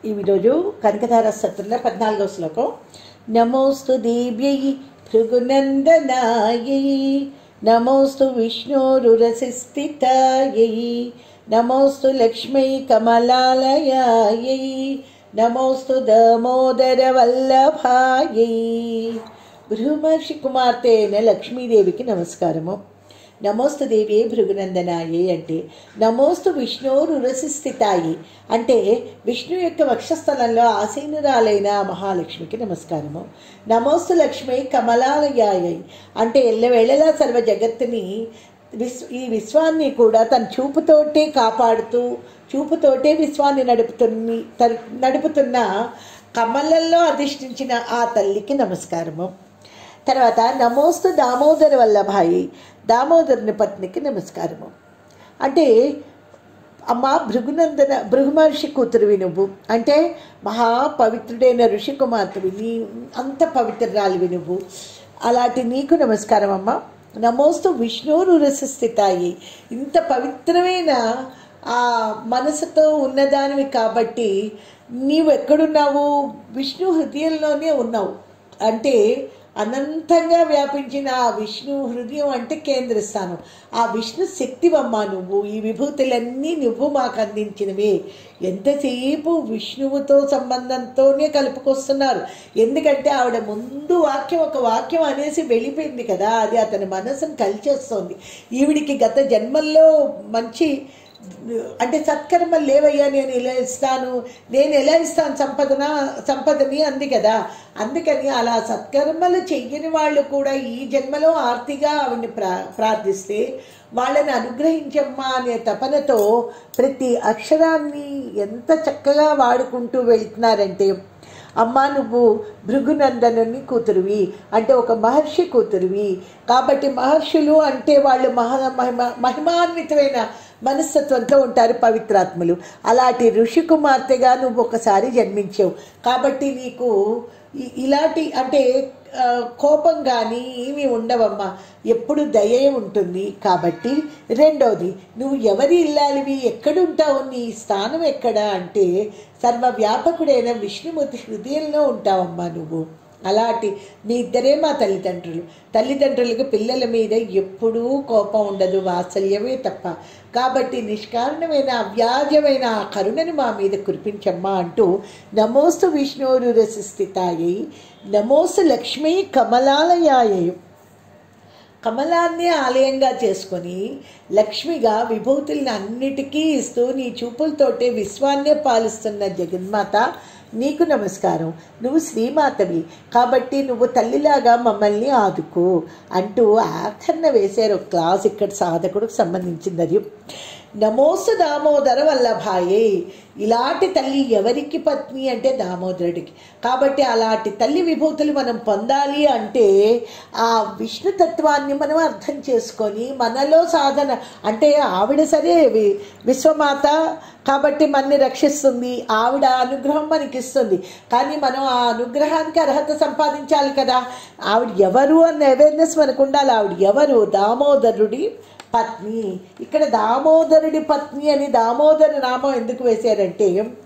ఈరోజు కనకధార సత్రంలో పద్నాలుగో శ్లోకం నమోస్తు దేవ్యై భృగునందనాయై నమోస్తు విష్ణోరురసిస్థితాయై నమోస్తు లక్ష్మై కమలాలయాయై నమోస్తు దామోదర వల్లభాయై బృహమర్షి కుమార్తె అయిన లక్ష్మీదేవికి నమస్కారము నమోస్తు దేవి భృగునందనాయి అంటే నమోస్తు విష్ణురురసిస్థితాయి అంటే విష్ణు యొక్క వక్షస్థలంలో ఆసీనురాలైన మహాలక్ష్మికి నమస్కారము నమోస్తు లక్ష్మి కమలాలయాయి అంటే ఎల్లవేళలా సర్వ జగత్తుని విశ్వ ఈ విశ్వాన్ని కూడా తన చూపుతోటే కాపాడుతూ చూపుతోటే విశ్వాన్ని నడుపుతున్ని తర్- నడుపుతున్న కమలల్లో అధిష్ఠించిన ఆ తల్లికి నమస్కారము తర్వాత నమోస్తు దామోదర వల్లభాయి దామోదరుని పత్నికి నమస్కారము అంటే అమ్మ భృగునందన భృగుమహర్షి కూతురువి నువ్వు అంటే మహా పవిత్రుడైన ఋషి కుమార్తెవి నీ అంత పవిత్రురాలివి నువ్వు అలాంటి నీకు నమస్కారం అమ్మ నమోస్తు విష్ణురు రసస్థితాయి ఇంత పవిత్రమైన ఆ మనసుతో ఉన్నదానివి కాబట్టి నీవు ఎక్కడున్నావు విష్ణు హృదయంలోనే ఉన్నావు అంటే అనంతంగా వ్యాపించిన ఆ విష్ణు హృదయం అంటే కేంద్ర స్థానం ఆ విష్ణు శక్తివమ్మ నువ్వు ఈ విభూతులన్నీ నువ్వు మాకు అందించినవే ఎంతసేపు విష్ణువుతో సంబంధంతోనే కలుపుకొస్తున్నారు ఎందుకంటే ఆవిడ ముందు వాక్యం ఒక వాక్యం అనేసి వెళ్ళిపోయింది కదా అది అతని మనసును కలిచేస్తోంది ఈవిడికి గత జన్మల్లో మంచి అంటే సత్కర్మలు లేవయ్యా నేను ఇలా ఇస్తాను నేను ఎలా ఇస్తాను సంపదన సంపదని అంది కదా అందుకని అలా సత్కర్మలు చెయ్యని వాళ్ళు కూడా ఈ జన్మలో ఆర్తిగా ఆవిడ్ని ప్రా ప్రార్థిస్తే వాళ్ళని అనుగ్రహించమ్మా అనే తపనతో ప్రతి అక్షరాన్ని ఎంత చక్కగా వాడుకుంటూ వెళ్తున్నారంటే అమ్మా నువ్వు భృగునందనుని కూతురువి అంటే ఒక మహర్షి కూతురువి కాబట్టి మహర్షులు అంటే వాళ్ళు మహా మహిమ మహిమాన్వితమైన మనస్తత్వంతో ఉంటారు పవిత్రాత్ములు అలాంటి ఋషి కుమార్తెగా నువ్వు ఒకసారి జన్మించావు కాబట్టి నీకు ఇ- ఇలాంటి అంటే ఆ, కోపం కానీ ఏమీ ఉండవమ్మా ఎప్పుడు దయే ఉంటుంది కాబట్టి రెండవది నువ్వు ఎవరి ఇల్లాలివి ఎక్కడుంటావు నీ స్థానం ఎక్కడ అంటే సర్వవ్యాపకుడైన విష్ణుమూర్తి హృదయంలో ఉంటావమ్మా నువ్వు అలాంటి మీ ఇద్దరే మా తల్లిదండ్రులు తల్లిదండ్రులకు పిల్లల మీద ఎప్పుడూ కోపం ఉండదు వాత్సల్యమే తప్ప కాబట్టి నిష్కారణమైన అవ్యాజమైన ఆ కరుణను మా మీద కురిపించమ్మా అంటూ నమోస్తు విష్ణురు రసిస్థితాయై నమోస్తు లక్ష్మీ కమలాలయాయై కమలాన్ని ఆలయంగా చేసుకొని లక్ష్మిగా విభూతుల్ని అన్నిటికీ ఇస్తూ నీ చూపులతోటే విశ్వాన్నే పాలిస్తున్న జగన్మాత నీకు నమస్కారం నువ్వు శ్రీమాతవి కాబట్టి నువ్వు తల్లిలాగా మమ్మల్ని ఆదుకో అంటూ ఆఖరణ వేశారు ఒక క్లాస్ ఇక్కడ సాధకుడికి సంబంధించింది అది నమోసు దామోదర వల్లభాయే ఇలాంటి తల్లి ఎవరికి పత్ని అంటే దామోదరుడికి కాబట్టి అలాంటి తల్లి విభూతులు మనం పొందాలి అంటే ఆ విష్ణుతత్వాన్ని మనం అర్థం చేసుకొని మనలో సాధన అంటే ఆవిడ సరే వి- విశ్వమాత కాబట్టి మనని రక్షిస్తుంది ఆవిడ అనుగ్రహం మనకి ఇస్తుంది కానీ మనం ఆ అనుగ్రహానికి అర్హత సంపాదించాలి కదా ఆవిడ ఎవరు అన్న అవేర్నెస్ మనకు ఉండాలి ఆవిడ ఎవరు దామోదరుడి పత్ని ఇక్కడ దామోదరుడి పత్ని అని దామోదర నామం ఎందుకు వేశారంటే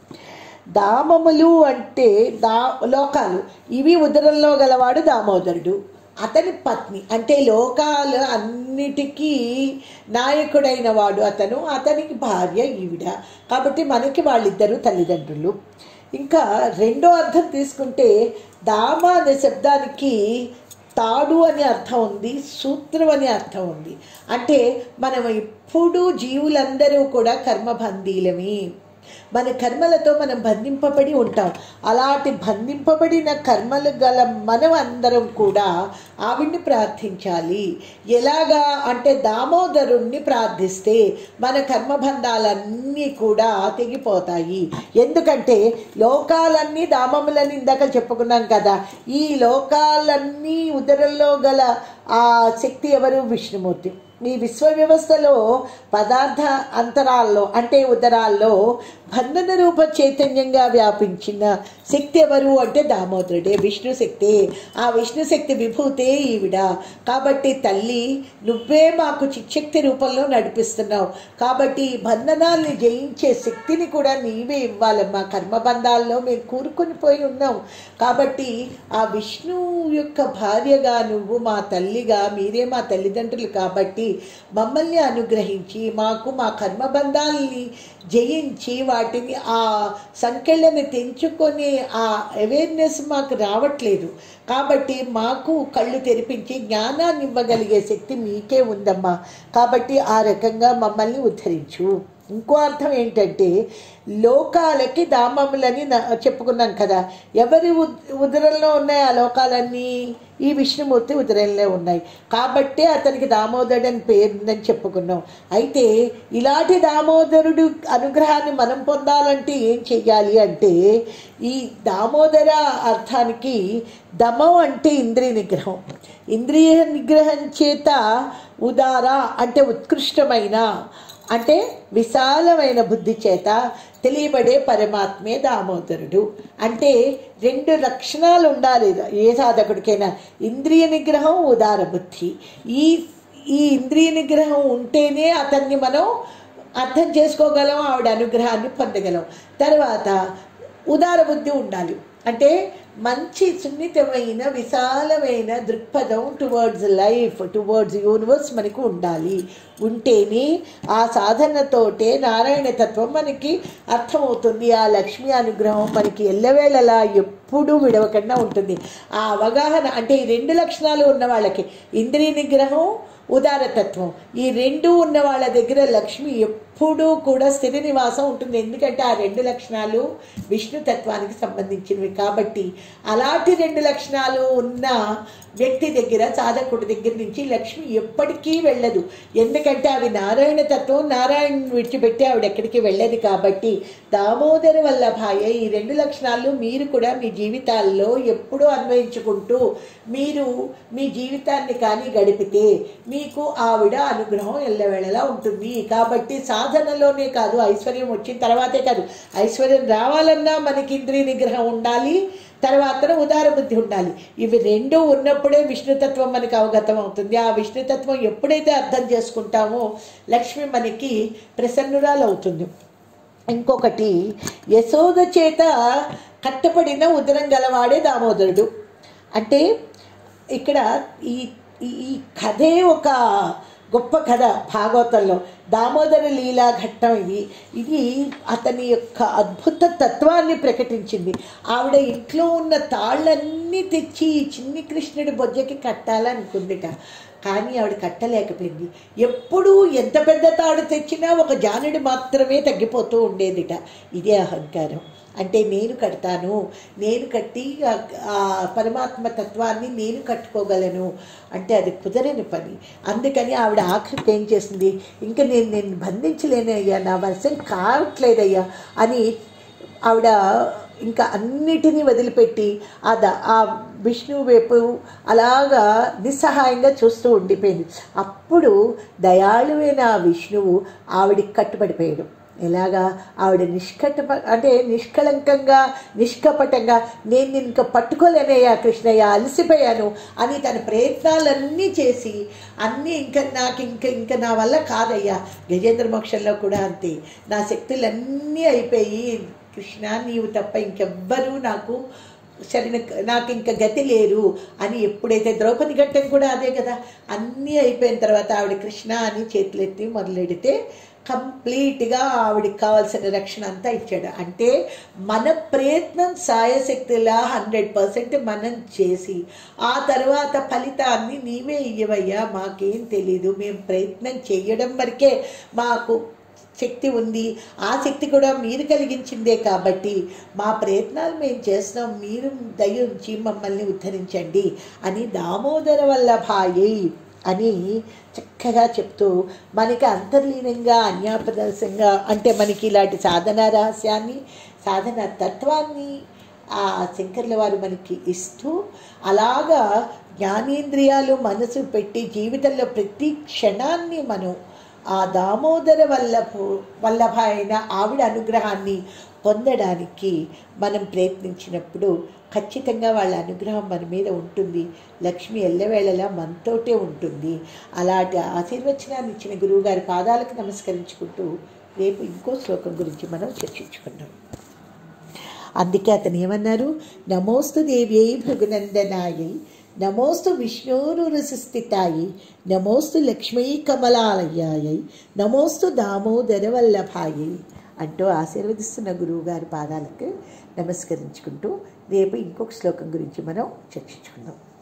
దామములు అంటే దా లోకాలు ఇవి ఉదరంలో గలవాడు దామోదరుడు అతని పత్ని అంటే లోకాలు అన్నిటికీ నాయకుడైన వాడు అతను అతనికి భార్య ఈవిడ కాబట్టి మనకి వాళ్ళిద్దరూ తల్లిదండ్రులు ఇంకా రెండో అర్థం తీసుకుంటే దామ అనే శబ్దానికి తాడు అనే అర్థం ఉంది సూత్రం అనే అర్థం ఉంది అంటే మనం ఎప్పుడు జీవులందరూ కూడా కర్మబంధీలమే మన కర్మలతో మనం బంధింపబడి ఉంటాం అలాంటి బంధింపబడిన కర్మలు గల మనం అందరం కూడా ఆవిడ్ని ప్రార్థించాలి ఎలాగా అంటే దామోదరుణ్ణి ప్రార్థిస్తే మన కర్మబంధాలన్నీ కూడా తెగిపోతాయి ఎందుకంటే లోకాలన్నీ దామములని ఇందాక చెప్పుకున్నాం కదా ఈ లోకాలన్నీ ఉదరంలో గల ఆ శక్తి ఎవరు విష్ణుమూర్తి ఈ విశ్వ వ్యవస్థలో పదార్థ అంతరాల్లో అంటే ఉదరాల్లో బంధన రూప చైతన్యంగా వ్యాపించిన శక్తి ఎవరు అంటే దామోదరుడే విష్ణు శక్తి ఆ విష్ణు శక్తి విభూతే ఈవిడ కాబట్టి తల్లి నువ్వే మాకు చిచ్చక్తి రూపంలో నడిపిస్తున్నావు కాబట్టి ఈ బంధనాల్ని జయించే శక్తిని కూడా నీవే ఇవ్వాలమ్మా కర్మబంధాల్లో మేము కూరుకొని పోయి ఉన్నాం కాబట్టి ఆ విష్ణు యొక్క భార్యగా నువ్వు మా తల్లిగా మీరే మా తల్లిదండ్రులు కాబట్టి మమ్మల్ని అనుగ్రహించి మాకు మా కర్మబంధాలని జయించి వాటిని ఆ సంఖ్యలను తెంచుకొని ఆ అవేర్నెస్ మాకు రావట్లేదు కాబట్టి మాకు కళ్ళు తెరిపించి జ్ఞానాన్ని ఇవ్వగలిగే శక్తి మీకే ఉందమ్మా కాబట్టి ఆ రకంగా మమ్మల్ని ఉద్ధరించు ఇంకో అర్థం ఏంటంటే లోకాలకి దామములని న- చెప్పుకున్నాం కదా ఎవరి ఉద్- ఉదరంలో ఉన్నాయి ఆ లోకాలన్నీ ఈ విష్ణుమూర్తి ఉదరంలో ఉన్నాయి కాబట్టే అతనికి దామోదరుడు అని పేరుందని చెప్పుకున్నాం అయితే ఇలాంటి దామోదరుడు అనుగ్రహాన్ని మనం పొందాలంటే ఏం చెయ్యాలి అంటే ఈ దామోదర అర్థానికి దమం అంటే ఇంద్రియ నిగ్రహం ఇంద్రియ నిగ్రహం చేత ఉదార అంటే ఉత్కృష్టమైన అంటే విశాలమైన బుద్ధి చేత తెలియబడే పరమాత్మే దామోదరుడు అంటే రెండు లక్షణాలు ఉండాలి ఏ సాధకుడికైనా ఇంద్రియ నిగ్రహం ఉదార బుద్ధి ఈ ఈ ఇంద్రియ నిగ్రహం ఉంటేనే అతన్ని మనం అర్థం చేసుకోగలం ఆవిడ అనుగ్రహాన్ని పొందగలం తర్వాత ఉదార బుద్ధి ఉండాలి అంటే మంచి సున్నితమైన విశాలమైన దృక్పథం టువర్డ్స్ లైఫ్ టువర్డ్స్ యూనివర్స్ మనకు ఉండాలి ఉంటేనే ఆ సాధనతోటే నారాయణ తత్వం మనకి అర్థమవుతుంది ఆ లక్ష్మీ అనుగ్రహం మనకి ఎల్లవేళలా ఎప్పుడూ విడవకుండా ఉంటుంది ఆ అవగాహన అంటే ఈ రెండు లక్షణాలు ఉన్న వాళ్ళకి ఇంద్రియ నిగ్రహం ఉదారతత్వం ఈ రెండు ఉన్న వాళ్ళ దగ్గర లక్ష్మి ఎప్పుడూ కూడా స్థిర నివాసం ఉంటుంది ఎందుకంటే ఆ రెండు లక్షణాలు విష్ణు తత్వానికి సంబంధించినవి కాబట్టి అలాంటి రెండు లక్షణాలు ఉన్న వ్యక్తి దగ్గర సాధకుడి దగ్గర నుంచి లక్ష్మి ఎప్పటికీ వెళ్ళదు ఎందుకంటే అవి నారాయణ తత్వం నారాయణ విడిచిపెట్టి ఆవిడ ఎక్కడికి వెళ్ళదు కాబట్టి దామోదర వల్లభాయ ఈ రెండు లక్షణాలు మీరు కూడా మీ జీవితాల్లో ఎప్పుడూ అన్వయించుకుంటూ మీరు మీ జీవితాన్ని కానీ గడిపితే మీకు ఆవిడ అనుగ్రహం ఎల్లవేళలా ఉంటుంది కాబట్టి సాధనలోనే కాదు ఐశ్వర్యం వచ్చిన తర్వాతే కాదు ఐశ్వర్యం రావాలన్నా మనకి ఇంద్రియ నిగ్రహం ఉండాలి తర్వాత ఉదార బుద్ధి ఉండాలి ఇవి రెండు ఉన్నప్పుడే విష్ణుతత్వం మనకి అవగతం అవుతుంది ఆ విష్ణుతత్వం ఎప్పుడైతే అర్థం చేసుకుంటామో లక్ష్మి మనకి ప్రసన్నురాలు అవుతుంది ఇంకొకటి యశోద చేత కట్టపడిన ఉదరం గలవాడే దామోదరుడు అంటే ఇక్కడ ఈ ఈ- ఈ కథే ఒక గొప్ప కథ భాగవతంలో దామోదర లీలా ఘట్టం ఇది ఇది అతని యొక్క అద్భుత తత్వాన్ని ప్రకటించింది ఆవిడ ఇంట్లో ఉన్న తాళ్ళన్నీ తెచ్చి ఈ చిన్ని కృష్ణుడి బొజ్జకి కట్టాలనుకుందిట కానీ ఆవిడ కట్టలేకపోయింది ఎప్పుడూ ఎంత పెద్ద తాడు తెచ్చినా ఒక జానుడి మాత్రమే తగ్గిపోతూ ఉండేదిట ఇదే అహంకారం అంటే నేను కడతాను నేను కట్టి ఆ- ఆ పరమాత్మ తత్వాన్ని నేను కట్టుకోగలను అంటే అది కుదరని పని అందుకని ఆవిడ ఆఖరికి ఏం చేసింది ఇంకా నేను నేను బంధించలేనయ్యా నా వర్షం కావట్లేదయ్యా అని ఆవిడ ఇంకా అన్నిటినీ వదిలిపెట్టి ఆ ద ఆ విష్ణువు వైపు అలాగా నిస్సహాయంగా చూస్తూ ఉండిపోయింది అప్పుడు దయాళువైన ఆ విష్ణువు ఆవిడికి కట్టుబడిపోయాడు ఎలాగా ఆవిడ నిష్కట అంటే నిష్కళంకంగా నిష్కపటంగా నేను నిన్ను ఇంకా పట్టుకోలేనయ్యా కృష్ణయ్య అలసిపోయాను అని తన ప్రయత్నాలన్నీ చేసి అన్నీ ఇంకా నాకు ఇంకా ఇంకా నా వల్ల కాదయ్యా గజేంద్ర మోక్షంలో కూడా అంతే నా శక్తులన్నీ అయిపోయి కృష్ణ నీవు తప్ప ఇంకెవ్వరూ నాకు సరైన నాకు ఇంకా గతి లేరు అని ఎప్పుడైతే ద్రౌపది ఘట్టం కూడా అదే కదా అన్నీ అయిపోయిన తర్వాత ఆవిడ కృష్ణ అని చేతులెత్తి మొదలెడితే కంప్లీట్గా ఆవిడకి కావాల్సిన రక్షణ అంతా ఇచ్చాడు అంటే మన ప్రయత్నం సాయశక్తిలా హండ్రెడ్ పర్సెంట్ మనం చేసి ఆ తర్వాత ఫలితాన్ని నీవే ఇయ్యవయ్యా మాకేం తెలీదు మేము ప్రయత్నం చేయడం వరకే మాకు శక్తి ఉంది ఆ శక్తి కూడా మీరు కలిగించిందే కాబట్టి మా ప్రయత్నాలు మేము చేస్తున్నాం మీరు దయ ఉంచి మమ్మల్ని ఉద్ధరించండి అని దామోదర వల్లభాయి అని చక్కగా చెప్తూ మనకి అంతర్లీనంగా అన్యాపదర్శంగా అంటే మనకి ఇలాంటి సాధన రహస్యాన్ని సాధన తత్వాన్ని ఆ శంకర్ల వారు మనకి ఇస్తూ అలాగా జ్ఞానేంద్రియాలు మనసు పెట్టి జీవితంలో ప్రతి క్షణాన్ని మనం ఆ దామోదర వల్లభ వల్లభ అయిన ఆవిడ అనుగ్రహాన్ని పొందడానికి మనం ప్రయత్నించినప్పుడు ఖచ్చితంగా వాళ్ళ అనుగ్రహం మన మీద ఉంటుంది లక్ష్మి ఎల్లవేళలా మనతోటే ఉంటుంది అలాంటి ఆశీర్వచనాన్ని ఇచ్చిన గురువుగారి పాదాలకు నమస్కరించుకుంటూ రేపు ఇంకో శ్లోకం గురించి మనం చర్చించుకుందాం అందుకే అతను ఏమన్నారు నమోస్తు దేవ్యై భృగునందనాయై నమోస్తు విష్ణోరురసిస్థితాయి నమోస్తు లక్ష్మీ కమలాలయాయై నమోస్తు దామోదర వల్లభాయి అంటూ ఆశీర్వదిస్తున్న గురువుగారి పాదాలకు నమస్కరించుకుంటూ రేపు ఇంకొక శ్లోకం గురించి మనం చర్చించుకుందాం